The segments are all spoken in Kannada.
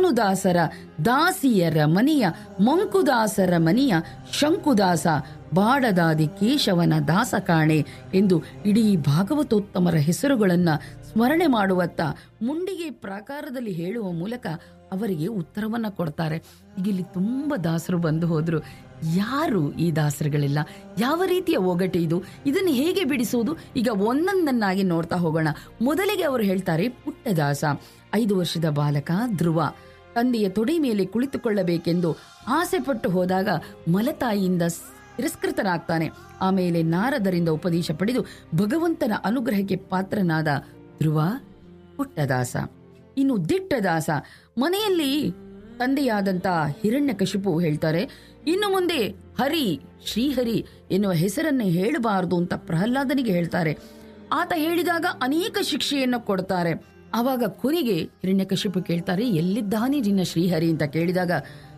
ಭಾನುದಾಸರ ದಾಸಿಯರ ಮನೆಯ ಮಂಕುದಾಸರ ಮನೆಯ ಶಂಕುದಾಸ ಬಾಡದಾದಿ ಕೇಶವನ ದಾಸ ಕಾಣೆ ಎಂದು ಇಡೀ ಭಾಗವತೋತ್ತಮರ ಹೆಸರುಗಳನ್ನ ಸ್ಮರಣೆ ಮಾಡುವತ್ತ ಮುಂಡಿಗೆ ಪ್ರಾಕಾರದಲ್ಲಿ ಹೇಳುವ ಮೂಲಕ ಅವರಿಗೆ ಉತ್ತರವನ್ನ ಕೊಡ್ತಾರೆ ಈಗ ಇಲ್ಲಿ ತುಂಬಾ ದಾಸರು ಬಂದು ಹೋದ್ರು ಯಾರು ಈ ದಾಸರುಗಳೆಲ್ಲ ಯಾವ ರೀತಿಯ ಒಗಟು ಇದು ಇದನ್ನು ಹೇಗೆ ಬಿಡಿಸುವುದು ಈಗ ಒಂದೊಂದನ್ನಾಗಿ ನೋಡ್ತಾ ಹೋಗೋಣ ಮೊದಲಿಗೆ ಅವರು ಹೇಳ್ತಾರೆ ಪುಟ್ಟದಾಸ ಐದು ವರ್ಷದ ಬಾಲಕ ಧ್ರುವ ತಂದೆಯ ತೊಡೆ ಮೇಲೆ ಕುಳಿತುಕೊಳ್ಳಬೇಕೆಂದು ಆಸೆ ಪಟ್ಟು ಹೋದಾಗ ಮಲತಾಯಿಯಿಂದ ತಿರಸ್ಕೃತನಾಗ್ತಾನೆ ಆಮೇಲೆ ನಾರದರಿಂದ ಉಪದೇಶ ಪಡೆದು ಭಗವಂತನ ಅನುಗ್ರಹಕ್ಕೆ ಪಾತ್ರನಾದ ಧ್ರುವ ಪುಟ್ಟದಾಸ ಇನ್ನು ದಿಟ್ಟದಾಸ ಮನೆಯಲ್ಲಿ ತಂದೆಯಾದಂತ ಹಿರಣ್ಯಕಶಿಪು ಹೇಳ್ತಾರೆ ಇನ್ನು ಮುಂದೆ ಹರಿ ಶ್ರೀಹರಿ ಎನ್ನುವ ಹೆಸರನ್ನೇ ಹೇಳಬಾರದು ಅಂತ ಪ್ರಹ್ಲಾದನಿಗೆ ಹೇಳ್ತಾರೆ ಆತ ಹೇಳಿದಾಗ ಅನೇಕ ಶಿಕ್ಷೆಯನ್ನು ಕೊಡ್ತಾರೆ ಆವಾಗ ಕೊನೆಗೆ ಹಿರಣ್ಯಕಶಿಪು ಕೇಳ್ತಾರೆ ಎಲ್ಲಿದ್ದಾನೆ ನಿನ್ನ ಶ್ರೀಹರಿ ಅಂತ ಕೇಳಿದಾಗ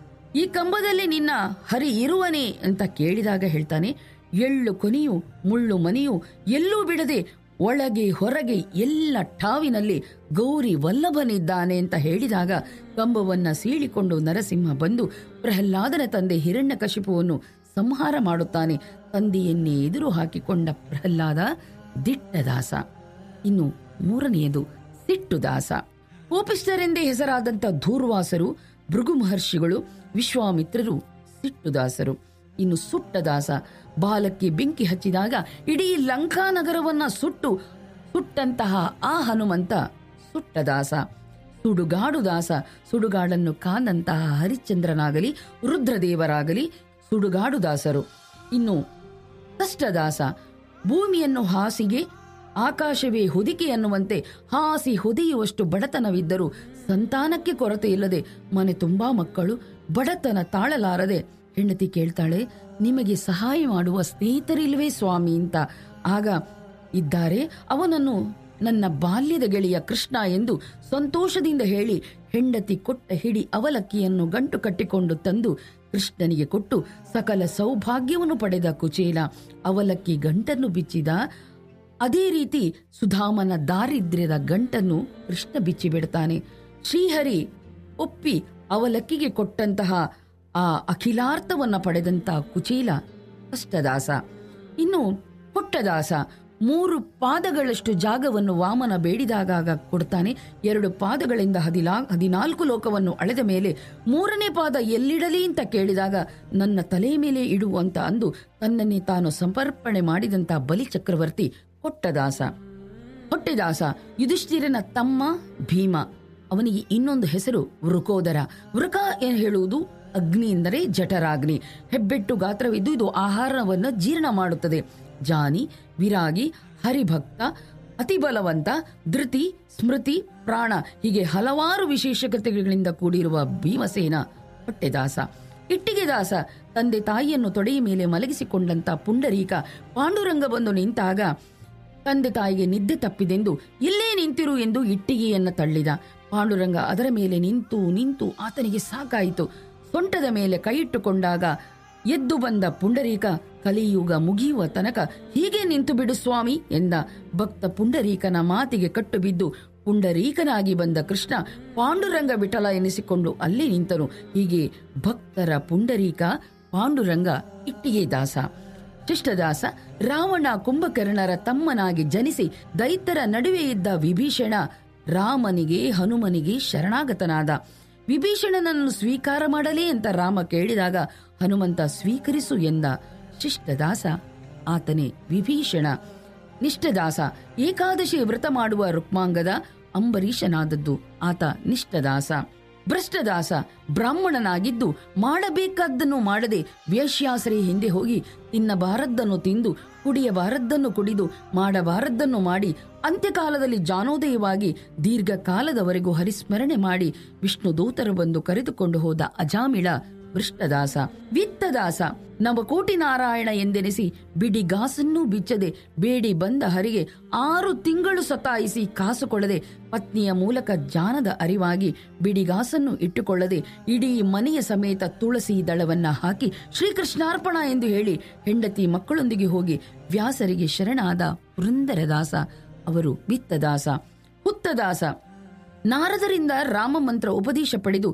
ಈ ಕಂಬದಲ್ಲಿ ನಿನ್ನ ಹರಿ ಇರುವನೇ ಅಂತ ಕೇಳಿದಾಗ ಹೇಳ್ತಾನೆ ಎಳ್ಳು ಕೊನೆಯು ಮುಳ್ಳು ಮನೆಯು ಎಲ್ಲೂ ಬಿಡದೆ ಒಳಗೆ ಹೊರಗೆ ಎಲ್ಲ ಠಾವಿನಲ್ಲಿ ಗೌರಿ ವಲ್ಲಭನಿದ್ದಾನೆ ಅಂತ ಹೇಳಿದಾಗ ಕಂಬವನ್ನ ಸೀಳಿಕೊಂಡು ನರಸಿಂಹ ಬಂದು ಪ್ರಹ್ಲಾದನ ತಂದೆ ಹಿರಣ್ಯಕಶಿಪುವನ್ನು ಸಂಹಾರ ಮಾಡುತ್ತಾನೆ ತಂದೆಯನ್ನೇ ಎದುರು ಹಾಕಿಕೊಂಡ ಪ್ರಹ್ಲಾದ ದಿಟ್ಟದಾಸ ಇನ್ನು ಮೂರನೆಯದು ಸಿಟ್ಟುದಾಸ ಕೋಪಿಷ್ಠರೆಂದೇ ಹೆಸರಾದಂತ ಧೂರ್ವಾಸರು ಭೃಗು ಮಹರ್ಷಿಗಳು ವಿಶ್ವಾಮಿತ್ರರು ಸಿಟ್ಟುದಾಸರು ಇನ್ನು ಸುಟ್ಟದಾಸ ಬಾಲಕ್ಕೆ ಬೆಂಕಿ ಹಚ್ಚಿದಾಗ ಇಡೀ ಲಂಕಾ ನಗರವನ್ನ ಸುಟ್ಟು ಸುಟ್ಟಂತಹ ಆ ಹನುಮಂತ ಸುಟ್ಟದಾಸ ಸುಡುಗಾಡುದಾಸ ಸುಡುಗಾಡನ್ನು ಕಾದಂತಹ ಹರಿಶ್ಚಂದ್ರನಾಗಲಿ ರುದ್ರದೇವರಾಗಲಿ ಸುಡುಗಾಡುದಾಸರು ಇನ್ನು ಕಷ್ಟದಾಸ ಭೂಮಿಯನ್ನು ಹಾಸಿಗೆ ಆಕಾಶವೇ ಹೊದಿಕೆ ಅನ್ನುವಂತೆ ಹಾಸಿ ಹೊದೆಯುವಷ್ಟು ಬಡತನವಿದ್ದರೂ ಸಂತಾನಕ್ಕೆ ಕೊರತೆ ಇಲ್ಲದೆ ಮನೆ ತುಂಬಾ ಮಕ್ಕಳು ಬಡತನ ತಾಳಲಾರದೆ ಹೆಂಡತಿ ಕೇಳ್ತಾಳೆ ನಿಮಗೆ ಸಹಾಯ ಮಾಡುವ ಸ್ನೇಹಿತರಿಲ್ವೇ ಸ್ವಾಮಿ ಅಂತ ಆಗ ಇದ್ದಾರೆ ಅವನನ್ನು ನನ್ನ ಬಾಲ್ಯದ ಗೆಳೆಯ ಕೃಷ್ಣ ಎಂದು ಸಂತೋಷದಿಂದ ಹೇಳಿ ಹೆಂಡತಿ ಕೊಟ್ಟ ಹಿಡಿ ಅವಲಕ್ಕಿಯನ್ನು ಗಂಟು ಕಟ್ಟಿಕೊಂಡು ತಂದು ಕೃಷ್ಣನಿಗೆ ಕೊಟ್ಟು ಸಕಲ ಸೌಭಾಗ್ಯವನ್ನು ಪಡೆದ ಕುಚೇಲ ಅವಲಕ್ಕಿ ಗಂಟನ್ನು ಬಿಚ್ಚಿದ ಅದೇ ರೀತಿ ಸುಧಾಮನ ದಾರಿದ್ರ್ಯದ ಗಂಟನ್ನು ಕೃಷ್ಣ ಬಿಚ್ಚಿ ಬಿಡ್ತಾನೆ ಶ್ರೀಹರಿ ಒಪ್ಪಿ ಅವಲಕ್ಕಿಗೆ ಕೊಟ್ಟಂತಹ ಆ ಅಖಿಲಾರ್ಥವನ್ನ ಪಡೆದಂತ ಕುಚೇಲ ಕಷ್ಟದಾಸ ಇನ್ನು ಪುಟ್ಟದಾಸ ಮೂರು ಪಾದಗಳಷ್ಟು ಜಾಗವನ್ನು ವಾಮನ ಬೇಡಿದಾಗ ಕೊಡ್ತಾನೆ ಎರಡು ಪಾದಗಳಿಂದ ಹದಿಲಾ ಹದಿನಾಲ್ಕು ಲೋಕವನ್ನು ಅಳೆದ ಮೇಲೆ ಮೂರನೇ ಪಾದ ಎಲ್ಲಿಡಲಿ ಅಂತ ಕೇಳಿದಾಗ ನನ್ನ ತಲೆ ಮೇಲೆ ಇಡು ಅಂತ ಅಂದು ತನ್ನನ್ನೇ ತಾನು ಸಮರ್ಪಣೆ ಮಾಡಿದಂತ ಬಲಿ ಚಕ್ರವರ್ತಿ ಕೊಟ್ಟದಾಸ ಹೊಟ್ಟೆದಾಸ ಯುಧಿಷ್ಠಿರನ ತಮ್ಮ ಭೀಮ ಅವನಿಗೆ ಇನ್ನೊಂದು ಹೆಸರು ವೃಕೋದರ ವೃಕ ಏನು ಹೇಳುವುದು ಅಗ್ನಿ ಎಂದರೆ ಜಠರಾಗ್ನಿ ಹೆಬ್ಬೆಟ್ಟು ಗಾತ್ರವಿದ್ದು ಇದು ಆಹಾರವನ್ನು ಜೀರ್ಣ ಮಾಡುತ್ತದೆ ಜಾನಿ ವಿರಾಗಿ ಹರಿಭಕ್ತ ಅತಿ ಬಲವಂತ ಧೃತಿ ಸ್ಮೃತಿ ಪ್ರಾಣ ಹೀಗೆ ಹಲವಾರು ವಿಶೇಷತೆಗಳಿಂದ ಕೂಡಿರುವ ಭೀಮಸೇನ ಹೊಟ್ಟೆದಾಸ ಇಟ್ಟಿಗೆದಾಸ ತಂದೆ ತಾಯಿಯನ್ನು ತೊಡೆಯ ಮೇಲೆ ಮಲಗಿಸಿಕೊಂಡಂತ ಪುಂಡರೀಕ ಪಾಂಡುರಂಗ ಬಂದು ನಿಂತಾಗ ತಂದೆ ತಾಯಿಗೆ ನಿದ್ದೆ ತಪ್ಪಿದೆಂದು ಇಲ್ಲೇ ನಿಂತಿರು ಎಂದು ಇಟ್ಟಿಗೆಯನ್ನ ತಳ್ಳಿದ ಪಾಂಡುರಂಗ ಅದರ ಮೇಲೆ ನಿಂತು ನಿಂತು ಆತನಿಗೆ ಸಾಕಾಯಿತು ಸೊಂಟದ ಮೇಲೆ ಕೈಯಿಟ್ಟುಕೊಂಡಾಗ ಎದ್ದು ಬಂದ ಪುಂಡರೀಕ ಕಲಿಯುಗ ಮುಗಿಯುವ ತನಕ ಹೀಗೆ ನಿಂತು ಬಿಡು ಸ್ವಾಮಿ ಎಂದ ಭಕ್ತ ಪುಂಡರೀಕನ ಮಾತಿಗೆ ಕಟ್ಟು ಬಿದ್ದು ಪುಂಡರೀಕನಾಗಿ ಬಂದ ಕೃಷ್ಣ ಪಾಂಡುರಂಗ ವಿಠಲ ಎನಿಸಿಕೊಂಡು ಅಲ್ಲೇ ನಿಂತನು ಹೀಗೆ ಭಕ್ತರ ಪುಂಡರೀಕ ಪಾಂಡುರಂಗ ಇಟ್ಟಿಗೆ ದಾಸ ಶಿಷ್ಟದಾಸ ರಾವಣ ಕುಂಭಕರ್ಣರ ತಮ್ಮನಾಗಿ ಜನಿಸಿ ದೈತ್ಯರ ನಡುವೆ ಇದ್ದ ವಿಭೀಷಣ ರಾಮನಿಗೆ ಹನುಮನಿಗೆ ಶರಣಾಗತನಾದ ವಿಭೀಷಣನನ್ನು ಸ್ವೀಕಾರ ಮಾಡಲೇ ಅಂತ ರಾಮ ಕೇಳಿದಾಗ ಹನುಮಂತ ಸ್ವೀಕರಿಸು ಎಂದ ಶಿಷ್ಟದಾಸ ಆತನೇ ವಿಭೀಷಣ ನಿಷ್ಠದಾಸ ಏಕಾದಶಿ ವ್ರತ ಮಾಡುವ ರುಕ್ಮಾಂಗದ ಅಂಬರೀಷನಾದದ್ದು ಆತ ನಿಷ್ಠದಾಸ ಭ್ರಷ್ಟದಾಸ ಬ್ರಾಹ್ಮಣನಾಗಿದ್ದು ಮಾಡಬೇಕಾದ್ದನ್ನು ಮಾಡದೆ ವೇಶ್ಯಾಸರೆ ಹಿಂದೆ ಹೋಗಿ ತಿನ್ನಬಾರದ್ದನ್ನು ತಿಂದು ಕುಡಿಯಬಾರದ್ದನ್ನು ಕುಡಿದು ಮಾಡಬಾರದ್ದನ್ನು ಮಾಡಿ ಅಂತ್ಯಕಾಲದಲ್ಲಿ ಜಾನೋದಯವಾಗಿ ದೀರ್ಘಕಾಲದವರೆಗೂ ಹರಿಸ್ಮರಣೆ ಮಾಡಿ ವಿಷ್ಣು ದೂತರು ಬಂದು ಕರೆದುಕೊಂಡು ಹೋದ ಅಜಾಮಿಳ ಭೃಷ್ಟದಾಸ ವಿತ್ತದಾಸ ನವಕೋಟಿ ನಾರಾಯಣ ಎಂದೆನಿಸಿ ಬಿಡಿಗಾಸನ್ನೂ ಬಿಚ್ಚದೆ ಬೇಡಿ ಬಂದ ಹರಿಗೆ ಆರು ತಿಂಗಳು ಸತಾಯಿಸಿ ಕಾಸು ಕೊಡದೆ ಪತ್ನಿಯ ಮೂಲಕ ಜಾನದ ಅರಿವಾಗಿ ಬಿಡಿಗಾಸನ್ನು ಇಟ್ಟುಕೊಳ್ಳದೆ ಇಡೀ ಮನೆಯ ಸಮೇತ ತುಳಸಿ ದಳವನ್ನ ಹಾಕಿ ಶ್ರೀಕೃಷ್ಣಾರ್ಪಣ ಎಂದು ಹೇಳಿ ಹೆಂಡತಿ ಮಕ್ಕಳೊಂದಿಗೆ ಹೋಗಿ ವ್ಯಾಸರಿಗೆ ಶರಣಾದ ಪುರಂದರದಾಸ ಅವರು ವಿತ್ತದಾಸ ಹುತ್ತದಾಸ ನಾರದರಿಂದ ರಾಮ ಮಂತ್ರ ಉಪದೇಶ ಪಡೆದು